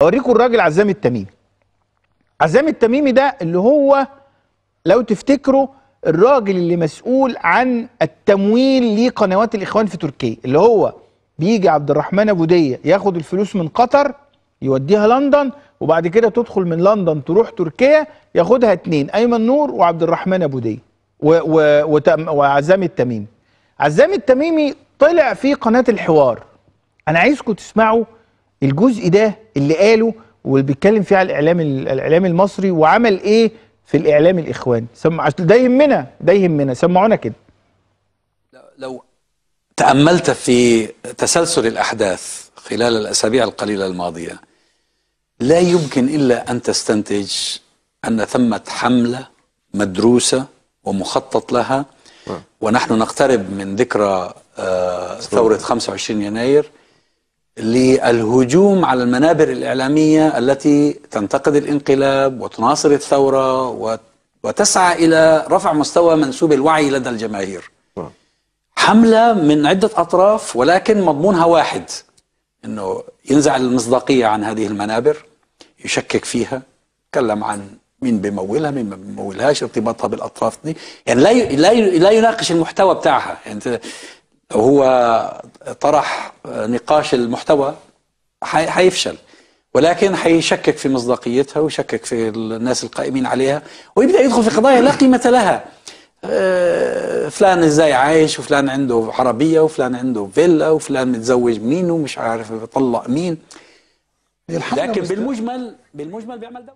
اوريكم الراجل عزام التميمي عزام التميمي ده اللي هو لو تفتكروا الراجل اللي مسؤول عن التمويل لقنوات الاخوان في تركيا اللي هو بيجي عبد الرحمن ابو ديه ياخد الفلوس من قطر يوديها لندن وبعد كده تدخل من لندن تروح تركيا ياخدها اتنين ايمن نور وعبد الرحمن ابو ديه و- و- وتم- وعزام التميمي عزام التميمي طلع في قناه الحوار انا عايزكم تسمعوا الجزء ده اللي قاله واللي بيتكلم فيه على الاعلام الاعلام المصري وعمل ايه في الاعلام الاخواني سمع ده يهمنا ده يهمنا سمعونا كده لو تأملت في تسلسل الأحداث خلال الأسابيع القليلة الماضية لا يمكن إلا أن تستنتج أن ثمة حملة مدروسة ومخطط لها ونحن نقترب من ذكرى آه، ثورة 25 يناير للهجوم على المنابر الإعلامية التي تنتقد الانقلاب وتناصر الثورة وت- وتسعى إلى رفع مستوى منسوب الوعي لدى الجماهير حملة من عدة أطراف ولكن مضمونها واحد أنه ينزع المصداقية عن هذه المنابر يشكك فيها يتكلم عن مين بيمولها مين ما بيمولهاش ارتباطها بالأطراف دي يعني لا ي- لا ي- لا يناقش المحتوى بتاعها يعني أنت لو هو طرح نقاش المحتوى حي- حيفشل ولكن حيشكك في مصداقيتها ويشكك في الناس القائمين عليها ويبدأ يدخل في قضايا لا قيمة لها آه، فلان ازاي عايش وفلان عنده عربية وفلان عنده فيلا وفلان متزوج مين ومش عارف بيطلق مين لكن بالمجمل بالمجمل بيعمل ده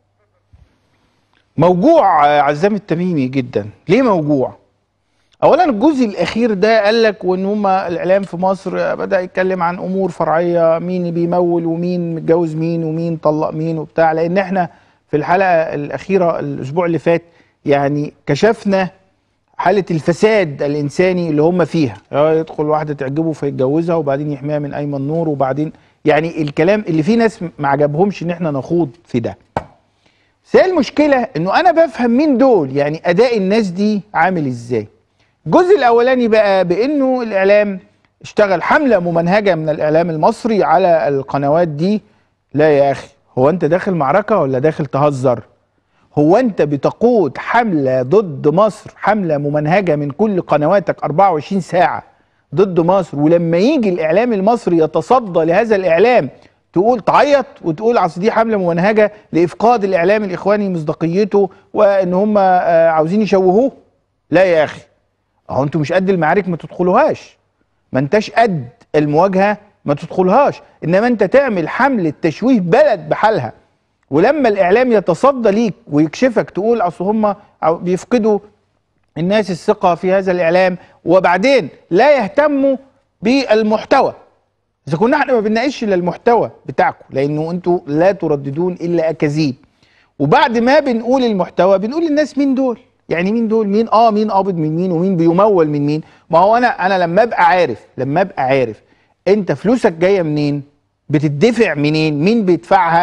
موجوع آه، عزام التميمي جدا ليه موجوع اولا الجزء الاخير ده قال لك وان هما الاعلام في مصر آه، بدا يتكلم عن امور فرعيه مين بيمول ومين متجوز مين ومين طلق مين وبتاع لان احنا في الحلقه الاخيره الاسبوع اللي فات يعني كشفنا حاله الفساد الانساني اللي هم فيها آه، يدخل واحده تعجبه فيتجوزها وبعدين يحميها من ايمن نور وبعدين يعني الكلام اللي فيه ناس ما عجبهمش ان احنا نخوض في ده بس هي المشكله انه انا بفهم مين دول يعني اداء الناس دي عامل ازاي الجزء الاولاني بقى بانه الاعلام اشتغل حمله ممنهجه من الاعلام المصري على القنوات دي لا يا اخي هو انت داخل معركه ولا داخل تهزر هو انت بتقود حمله ضد مصر حمله ممنهجه من كل قنواتك 24 ساعه ضد مصر ولما يجي الاعلام المصري يتصدى لهذا الاعلام تقول تعيط وتقول اصل دي حمله ممنهجه لافقاد الاعلام الاخواني مصداقيته وان هم آه، عاوزين يشوهوه لا يا اخي اهو انتوا مش قد المعارك ما تدخلوهاش ما انتش قد المواجهه ما تدخلهاش انما انت تعمل حمله تشويه بلد بحالها ولما الاعلام يتصدى ليك ويكشفك تقول اصل هم بيفقدوا الناس الثقه في هذا الاعلام وبعدين لا يهتموا بالمحتوى اذا كنا احنا ما بنناقش الا المحتوى بتاعكم لانه انتوا لا ترددون الا اكاذيب وبعد ما بنقول المحتوى بنقول للناس مين دول يعني مين دول مين اه مين قابض من مين ومين بيمول من مين ما هو انا انا لما ابقى عارف لما ابقى عارف انت فلوسك جايه منين بتدفع منين مين بيدفعها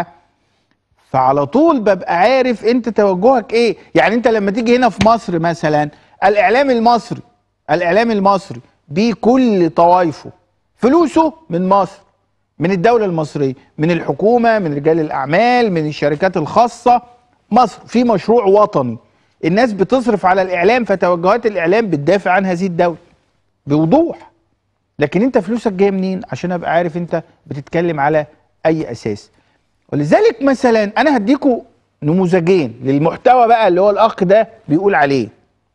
فعلى طول ببقى عارف انت توجهك ايه يعني انت لما تيجي هنا في مصر مثلا الاعلام المصري الاعلام المصري بكل طوائفه فلوسه من مصر من الدولة المصرية من الحكومة من رجال الأعمال من الشركات الخاصة مصر في مشروع وطني الناس بتصرف على الإعلام فتوجهات الإعلام بتدافع عن هذه الدولة بوضوح لكن انت فلوسك جايه منين عشان ابقى عارف انت بتتكلم على اي اساس ولذلك مثلا انا هديكوا نموذجين للمحتوى بقى اللي هو الاخ ده بيقول عليه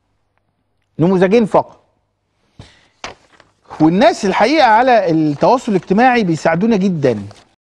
نموذجين فقط والناس الحقيقه على التواصل الاجتماعي بيساعدونا جدا